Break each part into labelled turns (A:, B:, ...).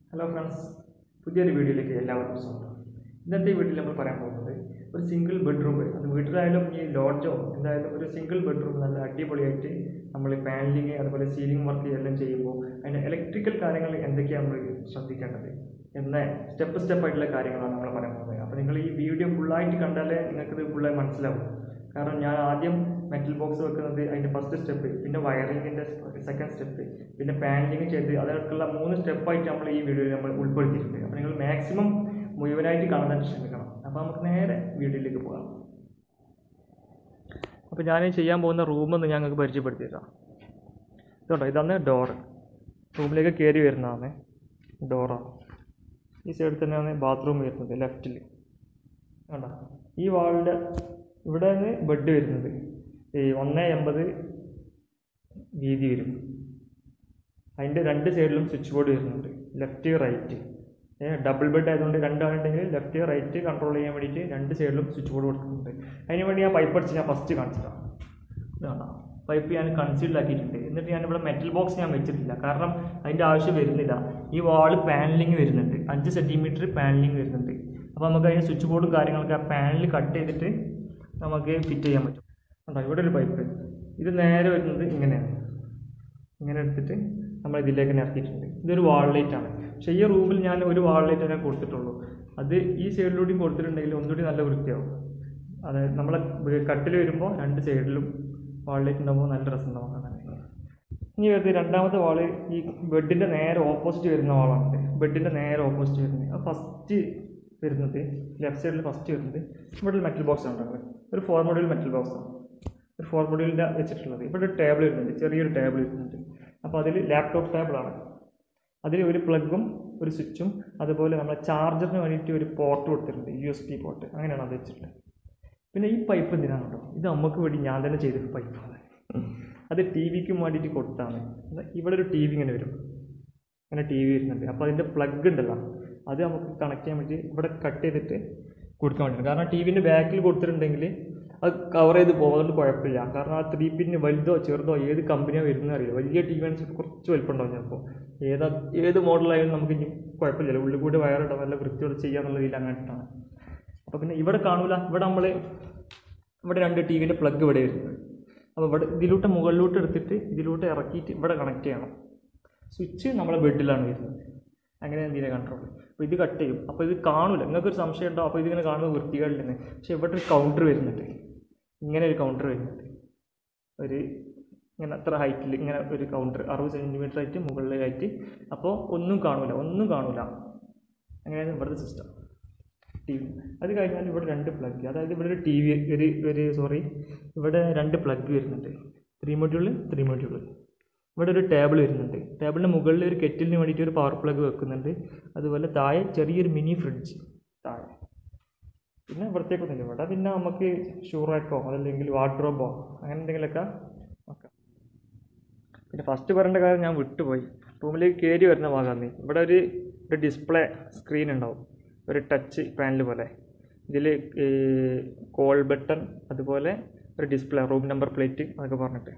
A: hello friends പുതിയൊരു വീഡിയോയിലേക്ക് എല്ലാവർക്കും സ്വാഗതം ഇന്നത്തെ വീഡിയോയിൽ നമ്മൾ പറയാൻ പോകുന്നത് ഒരു സിംഗിൾ ബെഡ്റൂം അത് വീട്ടിലായാലും ഈ ലോഡ്ജോ എന്തായാലും ഒരു സിംഗിൾ ബെഡ്റൂം നല്ല അടിപൊളിയായിട്ട് നമ്മൾ പാനലിങ് അതുപോലെ സീലിംഗ് വർക്ക് എല്ലാം ചെയ്യുമ്പോൾ അതിൻ്റെ ഇലക്ട്രിക്കൽ കാര്യങ്ങൾ എന്തൊക്കെയാണ് നമ്മൾ ശ്രദ്ധിക്കേണ്ടത് എന്ന സ്റ്റെപ്പ് സ്റ്റെപ്പ് ആയിട്ടുള്ള കാര്യങ്ങളാണ് നമ്മൾ പറയാൻ പോകുന്നത് അപ്പോൾ നിങ്ങൾ ഈ വീഡിയോ ഫുള്ളായിട്ട് കണ്ടാലേ നിങ്ങൾക്കിത് ഫുള്ളായി മനസ്സിലാവും കാരണം ഞാൻ ആദ്യം മെറ്റൽ ബോക്സ് വെക്കുന്നത് അതിൻ്റെ ഫസ്റ്റ് സ്റ്റെപ്പ് പിന്നെ വയറിങ്ങിൻ്റെ സെക്കൻഡ് സ്റ്റെപ്പ് പിന്നെ പാനലിങ് ചെയ്ത് അതിനൊക്കെയുള്ള മൂന്ന് സ്റ്റെപ്പായിട്ട് നമ്മൾ ഈ വീഡിയോയിൽ നമ്മൾ ഉൾപ്പെടുത്തിയിട്ടുണ്ട് അപ്പോൾ നിങ്ങൾ മാക്സിമം മുഴുവനായിട്ട് കാണാൻ ശ്രമിക്കണം അപ്പോൾ നമുക്ക് നേരെ വീഡിയോയിലേക്ക് പോകാം അപ്പോൾ ഞാൻ ചെയ്യാൻ പോകുന്ന റൂമെന്ന് ഞങ്ങൾക്ക് പരിചയപ്പെടുത്തി തരാം ഇതുണ്ടോ ഇതാണ് ഡോറ് റൂമിലേക്ക് കയറി വരുന്നതാണ് ഡോറാണ് ഈ സൈഡിൽ തന്നെയാണ് ബാത്റൂം വരുന്നത് ലെഫ്റ്റിൽ കണ്ടോ ഈ വാളിൻ്റെ ഇവിടെ നിന്ന് ബെഡ് വരുന്നത് ഈ ഒന്ന് എൺപത് വീതി വരും അതിൻ്റെ രണ്ട് സൈഡിലും സ്വിച്ച് ബോർഡ് വരുന്നുണ്ട് ലെഫ്റ്റ് റൈറ്റ് ഡബിൾ ബെഡ് ആയതുകൊണ്ട് രണ്ടാളുണ്ടെങ്കിൽ ലെഫ്റ്റ് റൈറ്റ് കൺട്രോൾ ചെയ്യാൻ വേണ്ടിയിട്ട് രണ്ട് സൈഡിലും സ്വിച്ച് ബോർഡ് കൊടുക്കുന്നുണ്ട് അതിന് വേണ്ടി ഞാൻ പൈപ്പ് അടിച്ച് ഞാൻ ഫസ്റ്റ് കാണിച്ചിട്ടാണ് ഇതാണ് പൈപ്പ് ഞാൻ കൺസീൽഡ് ആക്കിയിട്ടുണ്ട് എന്നിട്ട് ഞാൻ ഇവിടെ മെറ്റൽ ബോക്സ് ഞാൻ വെച്ചിട്ടില്ല കാരണം അതിൻ്റെ ആവശ്യം വരുന്നില്ല ഈ വാള് പാനലിങ് വരുന്നുണ്ട് അഞ്ച് സെൻറ്റിമീറ്റർ പാനലിങ് വരുന്നുണ്ട് അപ്പോൾ നമുക്ക് അതിന് സ്വിച്ച് ബോർഡും കാര്യങ്ങളൊക്കെ ആ പാനൽ കട്ട് ചെയ്തിട്ട് നമുക്ക് ഫിറ്റ് ചെയ്യാൻ പറ്റും കണ്ടോ ഇവിടെ ഒരു പൈപ്പ് ഇത് നേരെ വരുന്നത് ഇങ്ങനെയാണ് ഇങ്ങനെ എടുത്തിട്ട് നമ്മൾ ഇതിലേക്ക് തന്നെ ഇറക്കിയിട്ടുണ്ട് ഇതൊരു വാൾ ലൈറ്റ് ആണ് പക്ഷേ ഈ റൂമിൽ ഞാൻ ഒരു വാൾ ലൈറ്റ് തന്നെ കൊടുത്തിട്ടുള്ളൂ അത് ഈ സൈഡിലൂടെയും കൊടുത്തിട്ടുണ്ടെങ്കിൽ ഒന്നുകൂടി നല്ല വൃത്തിയാവും അതായത് നമ്മളെ കട്ടിൽ വരുമ്പോൾ രണ്ട് സൈഡിലും വാൾ ലൈറ്റ് ഉണ്ടാകുമ്പോൾ നല്ല രസം ഉണ്ടാവും കാണാൻ ഇനി വരുന്നത് രണ്ടാമത്തെ വാള് ഈ ബെഡിൻ്റെ നേരെ ഓപ്പോസിറ്റ് വരുന്ന വാളാണ് ബെഡിൻ്റെ നേരെ ഓപ്പോസിറ്റ് വരുന്നത് അത് ഫസ്റ്റ് വരുന്നത് ലെഫ്റ്റ് സൈഡിൽ ഫസ്റ്റ് വരുന്നത് ഇവിടെ ഒരു മെറ്റൽ ബോക്സ് ആണ് ഒരു ഫോർ മോഡൽ മെറ്റൽ ബോക്സ് ആണ് ഒരു ഫോർ മോഡലിൻ്റെ വെച്ചിട്ടുള്ളത് ഇവിടെ ഒരു ടേബിൾ വരുന്നുണ്ട് ചെറിയൊരു ടേബിൾ വരുന്നുണ്ട് അപ്പോൾ അതിൽ ലാപ്ടോപ്പ് ടേബിളാണ് അതിൽ ഒരു പ്ലഗും ഒരു സ്വിച്ചും അതുപോലെ നമ്മളെ ചാർജറിന് വേണ്ടിയിട്ട് ഒരു പോർട്ട് കൊടുത്തിട്ടുണ്ട് യു എസ് പി പോർട്ട് അങ്ങനെയാണ് അത് വെച്ചിട്ടുള്ളത് പിന്നെ ഈ പൈപ്പ് എന്തിനാണ് കേട്ടോ ഇത് നമുക്ക് വേണ്ടി ഞാൻ തന്നെ ചെയ്തൊരു പൈപ്പാണ് അത് ടി വിക്ക് വേണ്ടിയിട്ട് കൊടുത്താണ് ഇവിടെ ഒരു ടി വി ഇങ്ങനെ വരും അങ്ങനെ ടി വി വരുന്നുണ്ട് അപ്പോൾ അതിൻ്റെ പ്ലഗ് ഉണ്ടല്ലോ അത് നമുക്ക് കണക്ട് ചെയ്യാൻ വേണ്ടി ഇവിടെ കട്ട് ചെയ്തിട്ട് കൊടുക്കാൻ വേണ്ടിയിട്ട് കാരണം ടി വിൻ്റെ ബാക്കിൽ കൊടുത്തിട്ടുണ്ടെങ്കിൽ അത് കവർ ചെയ്ത് പോകുന്നതുകൊണ്ട് കുഴപ്പമില്ല കാരണം ആ ത്രീ പിന്ന് വലുതോ ചെറുതോ ഏത് കമ്പനിയോ വരുന്നത് അറിയില്ല വലിയ ടി വി അനുസരിച്ച് കുറച്ച് വലുപ്പം ഉണ്ടാവും ചിലപ്പോൾ ഏതാ ഏത് മോഡലായാലും നമുക്ക് ഇനി കുഴപ്പമില്ല ഉള്ളിൽ കൂടി വയറിടാം നല്ല വൃത്തിയോടെ ചെയ്യാന്നുള്ള രീതിയിൽ അങ്ങനെയാണ് അപ്പോൾ പിന്നെ ഇവിടെ കാണൂല ഇവിടെ നമ്മൾ ഇവിടെ രണ്ട് ടി വിൻ്റെ പ്ലഗ് ഇവിടെ വരുന്നത് അപ്പോൾ ഇവിടെ ഇതിലൂട്ട് മുകളിലോട്ട് എടുത്തിട്ട് ഇതിലൂട്ട് ഇറക്കിയിട്ട് ഇവിടെ കണക്ട് ചെയ്യണം സ്വിച്ച് നമ്മളെ ബെഡിലാണ് വരുന്നത് അങ്ങനെ എന്തിനാ കൺട്രോൾ അപ്പോൾ ഇത് കട്ട് ചെയ്യും അപ്പോൾ ഇത് കാണൂല നിങ്ങൾക്കൊരു സംശയം ഉണ്ടാവും അപ്പോൾ ഇതിങ്ങനെ കാണുമ്പോൾ വൃത്തികേടില്ലെന്ന് പക്ഷേ ഇവിടെ ഒരു കൗണ്ടർ വരുന്നുണ്ട് ഇങ്ങനെ ഒരു കൗണ്ടർ വരുന്നുണ്ട് ഒരു ഇങ്ങനെ അത്ര ഹൈറ്റിൽ ഇങ്ങനെ ഒരു കൗണ്ടർ അറുപത് സെൻറ്റിമീറ്റർ ആയിട്ട് മുകളിലായിട്ട് അപ്പോൾ ഒന്നും കാണൂല ഒന്നും കാണൂല അങ്ങനെയാണ് ഇവിടുത്തെ സിസ്റ്റം ടി വി അത് കഴിഞ്ഞാൽ ഇവിടെ രണ്ട് പ്ലഗ് അതായത് ഇവിടെ ഒരു ടി വി ഒരു ഒരു സോറി ഇവിടെ രണ്ട് പ്ലഗ് വരുന്നുണ്ട് ത്രീ മൊഡ്യൂള് ത്രീ മൊഡ്യൂള് ഇവിടെ ഒരു ടേബിൾ വരുന്നുണ്ട് ടേബിളിന് മുകളിൽ ഒരു കെറ്റിലിന് വേണ്ടിയിട്ട് ഒരു പവർ പ്ലഗ് വെക്കുന്നുണ്ട് അതുപോലെ താഴെ ചെറിയൊരു മിനി ഫ്രിഡ്ജ് താഴെ പിന്നെ ഇവിടത്തേക്കൊന്നുമില്ല ഇവിടെ പിന്നെ നമുക്ക് ഷൂറാക്കോ അതല്ലെങ്കിൽ വാർഡ്രോബോ അങ്ങനെ എന്തെങ്കിലുമൊക്കെ നോക്കാം പിന്നെ ഫസ്റ്റ് പറയേണ്ട കാര്യം ഞാൻ വിട്ടുപോയി റൂമിലേക്ക് കയറി വരുന്ന ഭാഗമാണ് ഇവിടെ ഒരു ഒരു ഡിസ്പ്ലേ സ്ക്രീൻ ഉണ്ടാവും ഒരു ടച്ച് പാനൽ പോലെ ഇതിൽ കോൾ ബട്ടൺ അതുപോലെ ഒരു ഡിസ്പ്ലേ റൂം നമ്പർ പ്ലേറ്റ് അതൊക്കെ പറഞ്ഞിട്ട്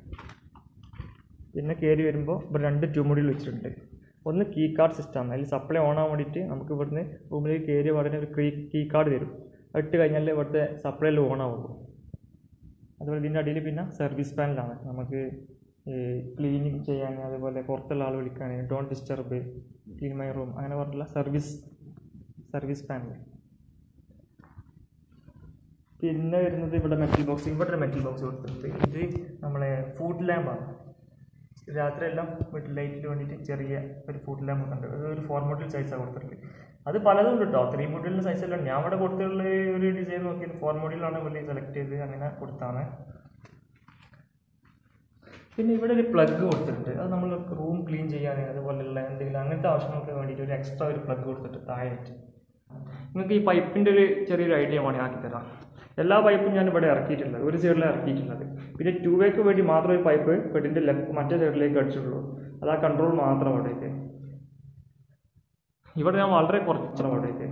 A: പിന്നെ കയറി വരുമ്പോൾ ഇവിടെ രണ്ട് ട്യൂബ് വെച്ചിട്ടുണ്ട് ഒന്ന് കീ കാർഡ് സിസ്റ്റമാണ് അതിൽ സപ്ലൈ ഓൺ ആവാൻ വേണ്ടിയിട്ട് നമുക്ക് ഇവിടുന്ന് റൂമിലേക്ക് കയറിയ പാടിന് ഒരു കീ കീ കാർഡ് തരും ഇട്ട് കഴിഞ്ഞാൽ ഇവിടുത്തെ സപ്ലൈയിൽ ഓൺ ആവുള്ളൂ അതുപോലെ ഇതിൻ്റെ അടിയിൽ പിന്നെ സർവീസ് പാനലാണ് നമുക്ക് ക്ലീനിങ് ചെയ്യാൻ അതുപോലെ പുറത്തുള്ള ആൾ വിളിക്കാൻ don't disturb clean my room അങ്ങനെ പറഞ്ഞിട്ടുള്ള സർവീസ് സർവീസ് പാനൽ പിന്നെ വരുന്നത് ഇവിടെ മെറ്റൽ ബോക്സ് ഇവിടെ ഒരു മെറ്റൽ ബോക്സ് കൊടുത്തിട്ടുണ്ട് ഇത് നമ്മളെ ഫുഡ് ലാമ്പാണ് രാത്രിയെല്ലാം വീട്ടിൽ ലൈറ്റിന് വേണ്ടിയിട്ട് ചെറിയ ഒരു ഫുഡ് ലാമ്പ് ഉണ്ട് ഒരു ഫോർ മോഡൽ സൈസാണ് കൊടുത്തിട്ടുണ്ട് അത് പലതും ഉണ്ട് കേട്ടോ ത്രീ മോഡലിൻ്റെ സൈസെല്ലാം ഞാൻ ഇവിടെ കൊടുത്തിട്ടുള്ള ഒരു ഡിസൈൻ നോക്കിയിട്ട് ഫോർ മോഡലാണ് വലിയ സെലക്ട് ചെയ്ത് അങ്ങനെ കൊടുത്താണ് പിന്നെ ഇവിടെ ഒരു പ്ലഗ് കൊടുത്തിട്ടുണ്ട് അത് നമ്മൾ റൂം ക്ലീൻ ചെയ്യാൻ അതുപോലെയുള്ള എന്തെങ്കിലും അങ്ങനത്തെ ആവശ്യങ്ങൾക്ക് വേണ്ടിയിട്ട് ഒരു എക്സ്ട്രാ ഒരു പ്ലഗ് കൊടുത്തിട്ട് താഴെയായിട്ട് നിങ്ങൾക്ക് ഈ പൈപ്പിൻ്റെ ഒരു ചെറിയൊരു ഐഡിയ വേണമെങ്കിൽ ആക്കി തരാം എല്ലാ പൈപ്പും ഞാൻ ഇവിടെ ഇറക്കിയിട്ടുള്ളത് ഒരു സൈഡിലാണ് ഇറക്കിയിട്ടുള്ളത് പിന്നെ ടു വേക്ക് വേണ്ടി മാത്രം ഒരു പൈപ്പ് ബെഡിൻ്റെ ലെഫ്റ്റ് മറ്റേ സൈഡിലേക്ക് അടിച്ചിട്ടുള്ളൂ അത് ആ കൺട്രോൾ മാത്രം അവിടേക്ക് ഇവിടെ ഞാൻ വളരെ കുറച്ച് അവിടേക്ക്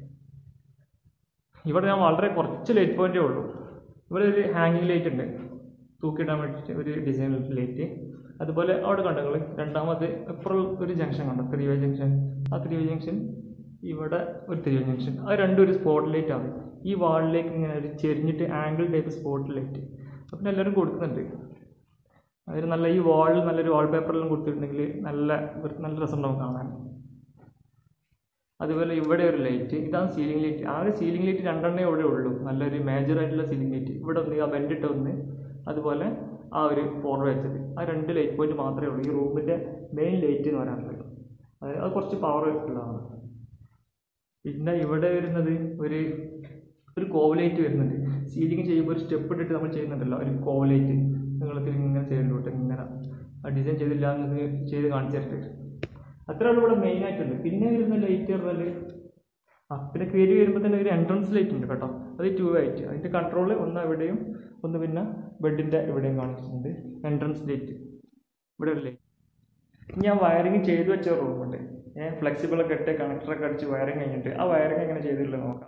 A: ഇവിടെ ഞാൻ വളരെ കുറച്ച് ലൈറ്റ് പോയിന്റേ ഉള്ളൂ ഇവിടെ ഒരു ഹാങ്ങിങ് ലൈറ്റ് ഉണ്ട് തൂക്കിയിടാൻ വേണ്ടിയിട്ട് ഒരു ഡിസൈൻ ലൈറ്റ് അതുപോലെ അവിടെ കണ്ടങ്ങൾ രണ്ടാമത് അപ്പുറം ഒരു ജംഗ്ഷൻ കണ്ടോ ത്രീ വേ ജംഗ്ഷൻ ആ ത്രീ വേ ജംഗ്ഷൻ ഇവിടെ ഒരു ത്രീ വേ ജംഗ്ഷൻ അത് രണ്ടും ഒരു സ്പോട്ട് ലൈറ്റ് ആണ് ഈ വാളിലേക്ക് ഇങ്ങനെ ഒരു ചെരിഞ്ഞിട്ട് ആംഗിൾ ടൈപ്പ് സ്പോട്ട് ലൈറ്റ് അപ്പം എല്ലാവരും കൊടുക്കുന്നുണ്ട് അതിന് നല്ല ഈ വാളിൽ നല്ലൊരു വാൾ പേപ്പറെല്ലാം കൊടുത്തിട്ടുണ്ടെങ്കിൽ നല്ല വൃ- നല്ല രസം ഉണ്ടാവും കാണാൻ അതുപോലെ ഇവിടെ ഒരു ലൈറ്റ് ഇതാണ് സീലിംഗ് ലൈറ്റ് ആ ഒരു സീലിംഗ് ലൈറ്റ് രണ്ടെണ്ണേ ഇവിടെ ഉള്ളൂ നല്ലൊരു മേജർ ആയിട്ടുള്ള സീലിംഗ് ലൈറ്റ് ഇവിടെ ഒന്ന് ആ ബെൻഡിട്ട് ഒന്ന് അതുപോലെ ആ ഒരു ഫോർവേഡ് വെച്ചത് ആ രണ്ട് ലൈറ്റ് പോയിന്റ് മാത്രമേ ഉള്ളൂ ഈ റൂമിൻ്റെ മെയിൻ ലൈറ്റ് എന്ന് പറയാനുള്ളത് അത് അത് കുറച്ച് പവർ ഉള്ളതാണ് പിന്നെ ഇവിടെ വരുന്നത് ഒരു ഒരു കോവലൈറ്റ് വരുന്നുണ്ട് സീലിംഗ് ചെയ്യുമ്പോൾ ഒരു സ്റ്റെപ്പ് ഇട്ടിട്ട് നമ്മൾ ചെയ്യുന്നുണ്ടല്ലോ ഒരു കോവലൈറ്റ് നീളത്തിൽ ഇങ്ങനെ ചെയ്തിട്ട് ഇങ്ങനെ ആ ഡിസൈൻ ചെയ്തില്ല എന്ന് ചെയ്ത് കാണിച്ചു തരട്ടെ അത്രേ ഉള്ളൂ ഇവിടെ മെയിൻ ആയിട്ടുണ്ട് പിന്നെ വരുന്ന ലൈറ്റ് പറഞ്ഞാൽ ആ പിന്നെ കയറി വരുമ്പോൾ തന്നെ ഒരു എൻട്രൻസ് ലൈറ്റ് ഉണ്ട് കേട്ടോ അത് ടു ആയിട്ട് അതിൻ്റെ കൺട്രോൾ ഒന്ന് എവിടെയും ഒന്ന് പിന്നെ ബെഡിൻ്റെ എവിടെയും കാണിച്ചിട്ടുണ്ട് എൻട്രൻസ് ലൈറ്റ് ഇവിടെ ഒരു ലൈറ്റ് ഞാൻ വയറിങ് ചെയ്തു വെച്ച റൂമുണ്ട് ഞാൻ ഫ്ലെക്സിബിൾ ഒക്കെ ഇട്ട് കണക്ടറൊക്കെ അടിച്ച് വയറിങ് കഴിഞ്ഞിട്ട് ആ വയറിങ് എങ്ങനെ ചെയ്തിട്ടുള്ളത് നോക്കാം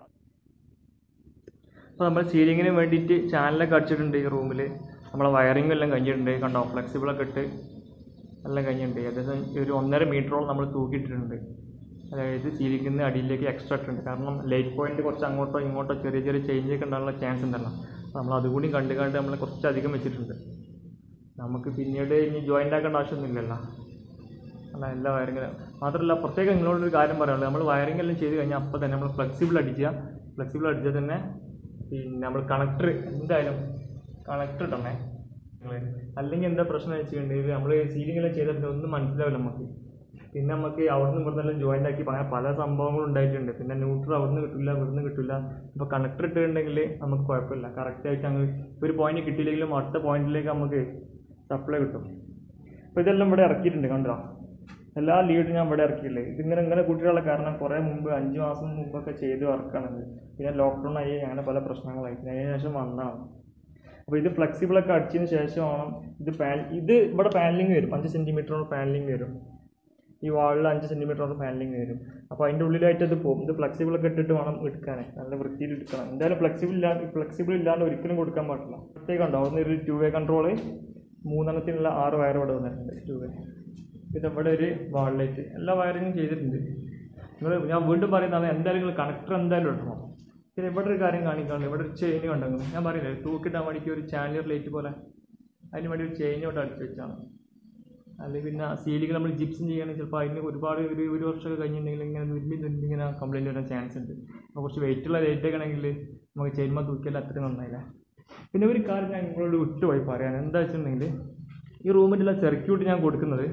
A: അപ്പോൾ നമ്മൾ സീലിങ്ങിന് വേണ്ടിയിട്ട് ചാനലൊക്കെ അടിച്ചിട്ടുണ്ട് ഈ റൂമിൽ നമ്മളെ വയറിങ് എല്ലാം കഴിഞ്ഞിട്ടുണ്ട് കണ്ടോ ഫ്ലെക്സിബിളൊക്കെ ഇട്ട് എല്ലാം കഴിഞ്ഞിട്ടുണ്ട് ഏകദേശം ഒരു ഒന്നര മീറ്ററോളം നമ്മൾ തൂക്കിയിട്ടിട്ടുണ്ട് അതായത് സീലിംഗിൽ നിന്ന് അടിയിലേക്ക് എക്സ്ട്രാ ഇട്ടുണ്ട് കാരണം ലൈറ്റ് പോയിന്റ് കുറച്ച് അങ്ങോട്ടോ ഇങ്ങോട്ടോ ചെറിയ ചെറിയ ചേഞ്ച് ഒക്കെ ഉണ്ടാകാനുള്ള ചാൻസ് ഉണ്ടല്ലോ അപ്പോൾ നമ്മൾ അതുകൂടി കണ്ട് കണ്ട് നമ്മൾ കുറച്ചധികം വെച്ചിട്ടുണ്ട് നമുക്ക് പിന്നീട് ഇനി ജോയിൻ്റ് ആക്കേണ്ട ആവശ്യമൊന്നുമില്ലല്ലോ അല്ല എല്ലാ വയറിങ്ങിലും മാത്രമല്ല പ്രത്യേകം നിങ്ങളോടൊരു കാര്യം പറയാനുള്ളത് നമ്മൾ വയറിംഗ് എല്ലാം ചെയ്ത് കഴിഞ്ഞാൽ അപ്പോൾ തന്നെ നമ്മൾ ഫ്ലെക്സിബിൾ അടിക്കുക ഫ്ലെക്സിബിൾ അടിച്ചാൽ തന്നെ പിന്നെ നമ്മൾ കണക്ടർ എന്തായാലും കണക്ടർ ഇടണേ നിങ്ങള് അല്ലെങ്കിൽ എന്താ പ്രശ്നം വെച്ചിട്ടുണ്ടെങ്കിൽ നമ്മൾ സീലിംഗ് എല്ലാം ചെയ്തിട്ട് ഒന്നും മനസ്സിലാവില്ല നമുക്ക് പിന്നെ നമുക്ക് അവിടുന്ന് ഇവിടുന്നെല്ലാം ജോയിൻ്റ് ആക്കി പല പല സംഭവങ്ങളും ഉണ്ടായിട്ടുണ്ട് പിന്നെ ന്യൂട്രൽ അവിടുന്ന് കിട്ടില്ല ഇവിടുന്ന് കിട്ടില്ല ഇപ്പോൾ കണക്ടർ ഇട്ടിട്ടുണ്ടെങ്കിൽ നമുക്ക് കുഴപ്പമില്ല കറക്റ്റായിട്ട് അങ്ങ് ഒരു പോയിന്റ് കിട്ടിയില്ലെങ്കിലും അടുത്ത പോയിന്റിലേക്ക് നമുക്ക് സപ്ലൈ കിട്ടും അപ്പോൾ ഇതെല്ലാം ഇവിടെ ഇറക്കിയിട്ടുണ്ട് കണ്ടോ എല്ലാ ലീഡും ഞാൻ ഇവിടെ ഇറക്കിയില്ലേ ഇതിങ്ങനെ ഇങ്ങനെ കൂട്ടിയുള്ള കാരണം കുറേ മുമ്പ് അഞ്ച് മാസം മുമ്പൊക്കെ ചെയ്ത് വർക്കാണിത് പിന്നെ ലോക്ക്ഡൗൺ ആയി അങ്ങനെ പല പ്രശ്നങ്ങളായി പിന്നെ അതിന് ശേഷം വന്നതാണ് അപ്പോൾ ഇത് flexible ഒക്കെ അടിച്ചതിന് ശേഷമാണ് ഇത് പാൻ ഇത് ഇവിടെ പാനലിങ് വരും അഞ്ച് സെൻറ്റിമീറ്ററോളം പാനലിങ് വരും ഈ വാളിൽ അഞ്ച് സെൻറ്റിമീറ്ററോളം പാനലിങ് വരും അപ്പോൾ അതിൻ്റെ ഉള്ളിലായിട്ട് ഇത് പോകും ഇത് flexible ഒക്കെ ഇട്ടിട്ട് വേണം എടുക്കാൻ നല്ല വൃത്തിയിൽ എടുക്കണം എന്തായാലും ഫ്ലെക്സിബിൾ ഇല്ലാണ്ട് ഫ്ലെക്സിബിൾ ഇല്ലാണ്ട് ഒരിക്കലും കൊടുക്കാൻ പാടില്ല പ്രത്യേകം ഉണ്ടോ ഒന്ന് ഒരു ടു വേ കൺട്രോള് മൂന്നെണ്ണത്തിനുള്ള ആറ് വയർ ഇവിടെ വന്നിട്ടുണ്ട് ടു വേ പിന്നെ ഇവിടെ ഒരു വാൾ ലൈറ്റ് എല്ലാ വയറിങ്ങും ചെയ്തിട്ടുണ്ട് നിങ്ങൾ ഞാൻ വീണ്ടും പറയുന്നതാണ് എന്തായാലും നിങ്ങൾ കണക്ടർ എന്തായാലും ഇടണം പിന്നെ ഇവിടെ ഒരു കാര്യം കാണിക്കാനുണ്ട് ഇവിടെ ഒരു ചെയിൻ കണ്ടെങ്കിൽ ഞാൻ പറയില്ലേ തൂക്കിട്ടാൻ വേണ്ടിക്ക് ഒരു ചാനലർ ലൈറ്റ് പോലെ അതിന് വേണ്ടി ഒരു ചെയിൻ ഇവിടെ അടിച്ച് വെച്ചാണ് അല്ലെങ്കിൽ പിന്നെ സീലിംഗ് നമ്മൾ ജിപ്സും ചെയ്യുകയാണെങ്കിൽ ചിലപ്പോൾ അതിന് ഒരുപാട് ഒരു ഒരു വർഷമൊക്കെ കഴിഞ്ഞിട്ടുണ്ടെങ്കിൽ ഇങ്ങനെ തുരുമ്പി തുരുമ്പി ഇങ്ങനെ കംപ്ലൈൻറ്റ് വരാൻ ചാൻസ് ഉണ്ട് അപ്പോൾ കുറച്ച് വെയിറ്റുള്ള ലൈറ്റ് ഒക്കെ ആണെങ്കിൽ നമുക്ക് ചെയിൻമ തൂക്കിയാൽ അത്രയും നന്നായില്ല പിന്നെ ഒരു കാര്യം ഞാൻ നിങ്ങളോട് വിട്ടുപോയി പറയാൻ എന്താ വെച്ചിട്ടുണ്ടെങ്കിൽ ഈ റൂമിലുള്ള സർക്യൂട്ട് ഞാൻ കൊടുക്കുന്നത്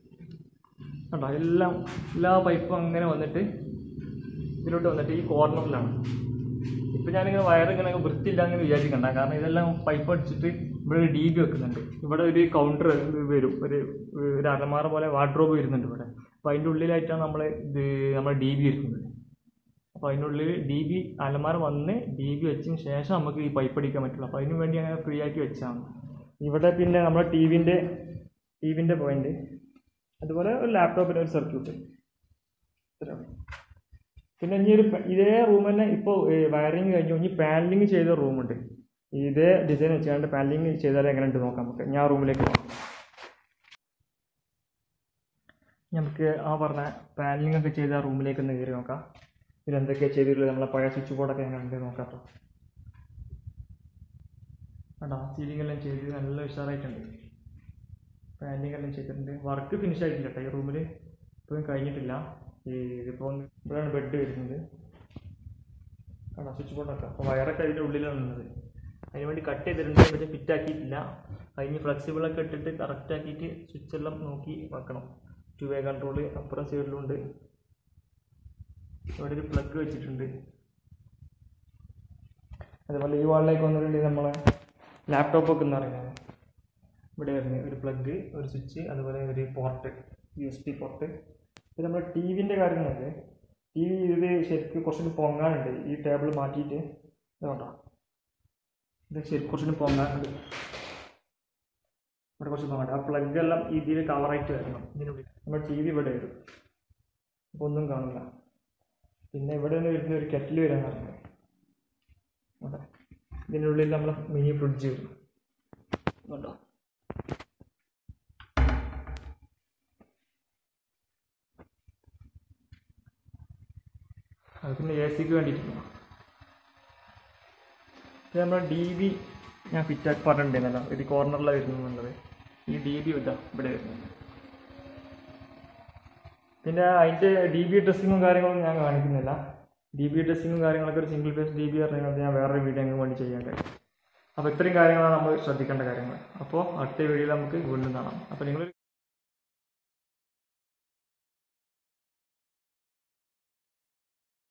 A: കണ്ടോ എല്ലാം എല്ലാ പൈപ്പും അങ്ങനെ വന്നിട്ട് ഇതിലോട്ട് വന്നിട്ട് ഈ കോർണറിലാണ് ഇപ്പം ഞാനിങ്ങനെ വയറിങ്ങനെ വൃത്തിയില്ല എന്ന് വിചാരിക്കണ്ട കാരണം ഇതെല്ലാം പൈപ്പ് അടിച്ചിട്ട് ഇവിടെ ഒരു ഡി ബി വെക്കുന്നുണ്ട് ഇവിടെ ഒരു കൗണ്ടർ വരും ഒരു ഒരു അലമാറ പോലെ വാർഡ്രോബ് വരുന്നുണ്ട് ഇവിടെ അപ്പോൾ അതിൻ്റെ ഉള്ളിലായിട്ടാണ് നമ്മൾ ഇത് നമ്മുടെ ഡി ബി ഇരിക്കുന്നത് അപ്പോൾ അതിൻ്റെ ഉള്ളിൽ ഡി ബി അലമാര വന്ന് ഡി ബി വെച്ചതിന് ശേഷം നമുക്ക് ഈ പൈപ്പ് അടിക്കാൻ പറ്റുള്ളൂ അപ്പോൾ അതിന് വേണ്ടി അങ്ങനെ ഫ്രീ ആക്കി വെച്ചാണ് ഇവിടെ പിന്നെ നമ്മുടെ ടി വിൻ്റെ ടി വിൻ്റെ പോയിന്റ് അതുപോലെ ഒരു ലാപ്ടോപ്പിൻ്റെ ഒരു സർക്യൂട്ട് ഇത്രയാണ് പിന്നെ ഇനി ഒരു പ- ഇതേ റൂം തന്നെ ഇപ്പോൾ വയറിങ് കഴിഞ്ഞു ഇനി പാനലിങ് ചെയ്ത റൂമുണ്ട് ഇതേ ഡിസൈൻ വെച്ചുകൊണ്ട് പാനലിങ് ചെയ്താൽ എങ്ങനെ ഉണ്ട് നോക്കാം നമുക്ക് ഞാൻ റൂമിലേക്ക് പോകാം നമുക്ക് ആ പറഞ്ഞ പാനലിംഗ് ഒക്കെ ചെയ്ത റൂമിലേക്ക് ഒന്ന് കയറി നോക്കാം ഇതിൽ എന്തൊക്കെയാണ് ചെയ്തിട്ടുള്ളത് നമ്മളെ പഴയ സ്വിച്ച് ബോർഡൊക്കെ എങ്ങനെ ഉണ്ട് നോക്കാം കേട്ടോ കണ്ടോ സീലിംഗ് എല്ലാം ചെയ്ത് നല്ല ഉഷാറായിട്ടുണ്ട് പാനലിംഗ് എല്ലാം ചെയ്തിട്ടുണ്ട് വർക്ക് ഫിനിഷ് ആയിട്ടില്ല കേട്ടോ ഈ റൂമിൽ ഇപ്പോഴും കഴിഞ്ഞിട്ടില്ല ഈ ഇതിപ്പോൾ ഇവിടെയാണ് ബെഡ് വരുന്നത് കണ്ടോ സ്വിച്ച് ബോർഡൊക്കെ അപ്പോൾ വയറൊക്കെ അതിൻ്റെ ഉള്ളിലാണ് ഉള്ളത് അതിന് വേണ്ടി കട്ട് ചെയ്തിട്ടുണ്ട് പക്ഷേ ഫിറ്റ് ആക്കിയിട്ടില്ല അതിന് ഫ്ലെക്സിബിളൊക്കെ ഇട്ടിട്ട് കറക്റ്റ് ആക്കിയിട്ട് സ്വിച്ച് എല്ലാം നോക്കി വെക്കണം ടു വേ കൺട്രോൾ അപ്പുറം സൈഡിലുണ്ട് ഇവിടെ ഒരു പ്ലഗ് വെച്ചിട്ടുണ്ട് അതുപോലെ ഈ വാളിലേക്ക് വന്നിട്ടുണ്ടെങ്കിൽ നമ്മളെ ലാപ്ടോപ്പ് ഒക്കെ എന്ന് പറയുന്നത് ഇവിടെ വരുന്നത് ഒരു പ്ലഗ് ഒരു സ്വിച്ച് അതുപോലെ ഒരു port U S P port ഇത് നമ്മുടെ ടി വിൻ്റെ കാര്യങ്ങളൊക്കെ ടി വി ഇത് ശരിക്കും കുറച്ചുകൂടി പൊങ്ങാനുണ്ട് ഈ ടേബിൾ മാറ്റിയിട്ട് ഇതുകൊണ്ടോ ഇത് ശരി കുറച്ചുകൂടി പൊങ്ങാനുണ്ട് ഇവിടെ കുറച്ച് പൊങ്ങാണ്ട് ആ പ്ലഗ് എല്ലാം ഇതിൽ കവറായിട്ട് വരണം ഇതിനുള്ളിൽ നമ്മുടെ ടി വി ഇവിടെ വരും അപ്പോൾ ഒന്നും കാണില്ല പിന്നെ ഇവിടെ നിന്ന് വരുന്ന ഒരു കെറ്റിൽ വരാൻ പറഞ്ഞത് അവിടെ ഇതിനുള്ളിൽ നമ്മൾ മിനി ഫ്രിഡ്ജ് വരും കേട്ടോ അത് പിന്നെ എ സിക്ക് വേണ്ടിയിട്ടില്ല ഇത് നമ്മുടെ ഡി ബി ഞാൻ ഫിറ്റാക്കി പറഞ്ഞിട്ടുണ്ടായിരുന്നല്ലോ ഇത് കോർണറിലാണ് വരുന്നത് ഈ ഡി ബി ഇതാ ഇവിടെ വരുന്നുണ്ട് പിന്നെ അതിൻ്റെ ഡി ബി ഡ്രസ്സിങ്ങും കാര്യങ്ങളും ഞാൻ കാണിക്കുന്നില്ല ഡി ബി ഡ്രസ്സിങ്ങും കാര്യങ്ങളൊക്കെ ഒരു സിംഗിൾ ഫേസ് ഡി ബി പറയുന്നത് ഞാൻ വേറൊരു വീഡിയോ അങ്ങ് വേണ്ടി ചെയ്യാൻ കഴിയും അപ്പോൾ ഇത്രയും കാര്യങ്ങളാണ് നമ്മൾ ശ്രദ്ധിക്കേണ്ട കാര്യങ്ങൾ അപ്പോൾ അടുത്ത വീഡിയോയിൽ നമുക്ക് വീണ്ടും കാണാം അപ്പോൾ നിങ്ങൾ